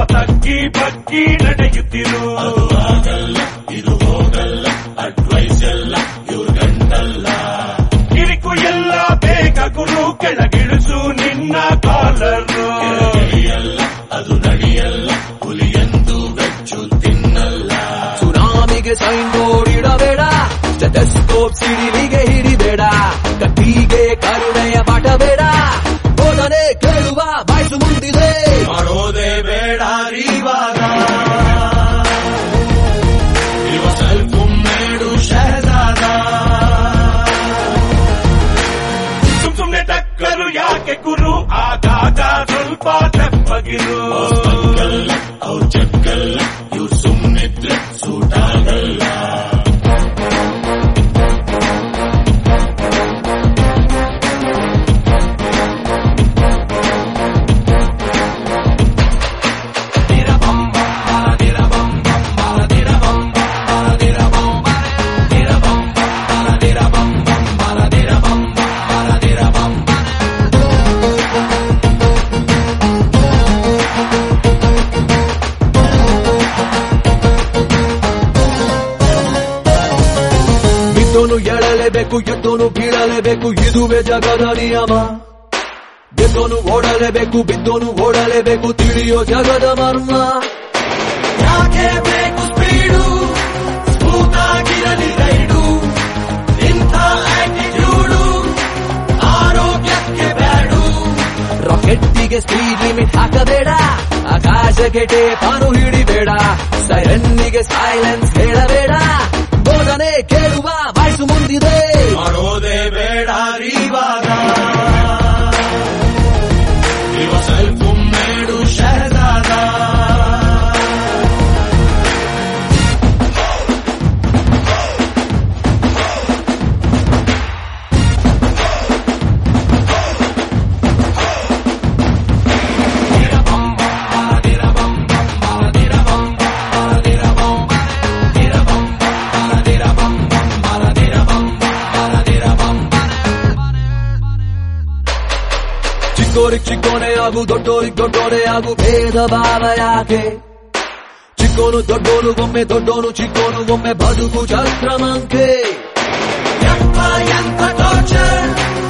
ತಗ್ಗಿ ಬಗ್ಗಿ ನಡೆಯುತ್ತಿರು ಇದು ಹೋಗಲ್ಲ ಅಡ್ವೈಸ್ ಎಲ್ಲ ಇವ್ರ ಗಂಟಲ್ಲ ಕಿರಿಕು ಎಲ್ಲ ಬೇಗ ಗುರು ಕೆಳಗಿಳಿಸು ನಿನ್ನ ಕಾಲರು ನಡೆಯಲ್ಲ ಅದು ನಡೆಯಲ್ಲ ಹುಲಿಯಂದು ಬೆಚ್ಚು ತಿನ್ನಲ್ಲ ಸುನಾಮಿಗೆ ಸೈನ್ ಬೋರ್ಡ್ ಇಡಬೇಡ ಸ್ಟೆಥೆಸ್ಕೋಪ್ ಸಿಡಿಲಿಗೆ ಹಿಡಿಬೇಡ ಕತ್ತಿಗೆ ಕರುಣೆಯ ಪಾಠ ಬೇಡ ಬೋಧನೆ ಕೇಳುವ ಬಾಯ್ಸು ಮುಂದಿದೆ ಮಾಡೋದೇ ಬೇಡ ಇವಾಗ ಇವ ಸ್ವಲ್ಪ ಮೇಡು ಶಹಜಾದ ಸುಮ್ ಸುಮ್ನೆ ಟಕ್ಕರು ಯಾಕೆ ಗುರು ಆಗಾಗ ಸ್ವಲ್ಪ ತೆಪ್ಪಗಿರು ಜಗ್ಗಲ್ಲ ಅವ್ರ ಜಗ್ಗಲ್ಲ ಇವ್ರು ಸುಮ್ಮನಿದ್ರೆ ಸೂಟ್ ಆಗಲ್ಲ ಬಿದ್ದೋನು ಎಳಲೇಬೇಕು ಎದ್ದೋನು ಬೀಳಲೇಬೇಕು ಇದುವೇ ಜಗದ ನಿಯಮ ಗೆದ್ದೋನು ಓಡಲೇಬೇಕು ಬಿದ್ದೋನು ಓಡಲೇಬೇಕು ತಿಳಿಯೋ ಜಗದ ಮರ್ಮ ಯಾಕೆ ಬೇಕು ಸ್ಪೀಡು ಸ್ಮೂತಾಗಿರಲಿ ರೈಡು ಇಂಥ ಆಟಿಟ್ಯೂಡು ಆರೋಗ್ಯಕ್ಕೆ ಬ್ಯಾಡು ರಾಕೆಟ್ಟಿಗೆ ಸ್ಪೀಡ್ ಲಿಮಿಟ್ ಹಾಕಬೇಡ ಆಕಾಶಕ್ಕೆ ಟೇಪಾನು ಹಿಡಿಬೇಡ ಸೈರನ್ನಿಗೆ ಸೈಲೆನ್ಸ್ ಹೇಳಬೇಡ ಬೋಧನೆ ಕೇಳುವ ಬಾಯ್ಸು ಮುಂದಿದೆ ಮಾಡೋದೇ ಬೇಡ ಇವಾಗ ಇವ ಸ್ವಲ್ಪ ಮೇಡು ಶಹಜಾದ ಚಿಕ್ಕೋರಿಗೆ ಚಿಕ್ಕೋನೆ ಆಗು ದೊಡ್ಡೋರಿಗೆ ದೊಡ್ಡೋನೆ ಆಗು ಭೇದ ಭಾವ ಯಾಕೆ ಚಿಕ್ಕೋನು ದೊಡ್ಡೋನು ಒಮ್ಮೆ ದೊಡ್ಡೋನು ಚಿಕ್ಕೋನು ಒಮ್ಮೆ ಬದುಕು ಚಕ್ರಮಂಕೆ ಯಪ್ಪ ಎಂತ ಟಾರ್ಚರ್